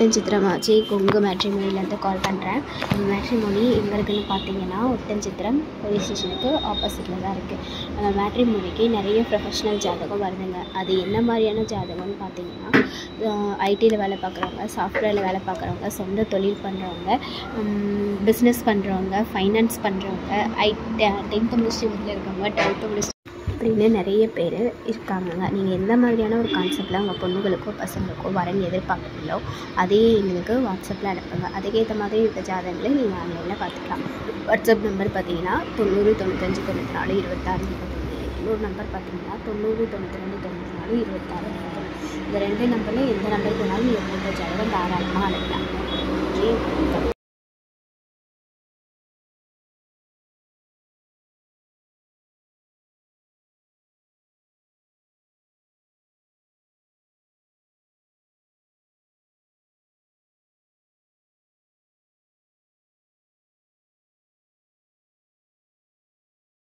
ஒட்டன்சித்திரமாச்சி கொங்கு மேட்ரிமோனிலேருந்து கால் பண்ணுறேன் மேட்ரிமோனி எங்கே இருக்குன்னு பார்த்தீங்கன்னா ஒட்டன்சித்திரம் போலீஸ் ஸ்டேஷனுக்கு ஆப்போசிட்டில் தான் இருக்குது மேட்ரிமோனிக்கு நிறைய ப்ரொஃபஷ்னல் ஜாதகம் வருதுங்க அது என்ன மாதிரியான ஜாதகம்னு பார்த்தீங்கன்னா ஐடியில் வேலை பார்க்குறவங்க சாஃப்ட்வேரில் வேலை பார்க்குறவங்க சொந்த தொழில் பண்ணுறவங்க பிஸ்னஸ் பண்ணுறவங்க ஃபைனான்ஸ் பண்ணுறவங்க ஐ டென்த்து முடிச்சுட்டு வீட்டில் இருக்கவங்க டுவெல்த்து முடிச்சுட்டு அப்படின்னு நிறைய பேர் இருக்காங்கங்க நீங்கள் எந்த மாதிரியான ஒரு கான்செப்டில் உங்கள் பொண்ணுகளுக்கோ பசங்களுக்கோ வரன் எதிர்பார்க்குறீங்களோ அதே எங்களுக்கு வாட்ஸ்அப்பில் அனுப்புங்க அதுக்கேற்ற மாதிரி இருக்க ஜாதகங்களை நீங்கள் ஆன்லைனில் பார்த்துக்கலாம் வாட்ஸ்அப் நம்பர் பார்த்தீங்கன்னா தொண்ணூறு தொண்ணூத்தஞ்சு தொண்ணூற்றி நாலு இருபத்தாறு முப்பத்தொன்று இன்னொரு நம்பர் பார்த்தீங்கன்னா தொண்ணூறு தொண்ணூற்றி ரெண்டு தொண்ணூற்றி நாலு இருபத்தாறு முப்பத்தொன்று இந்த ரெண்டு நம்பரில் எந்த நம்பருக்கு வேணாலும் நீங்கள் போன்ற ஜாதகம் தாராளமாக அனுப்பலாம்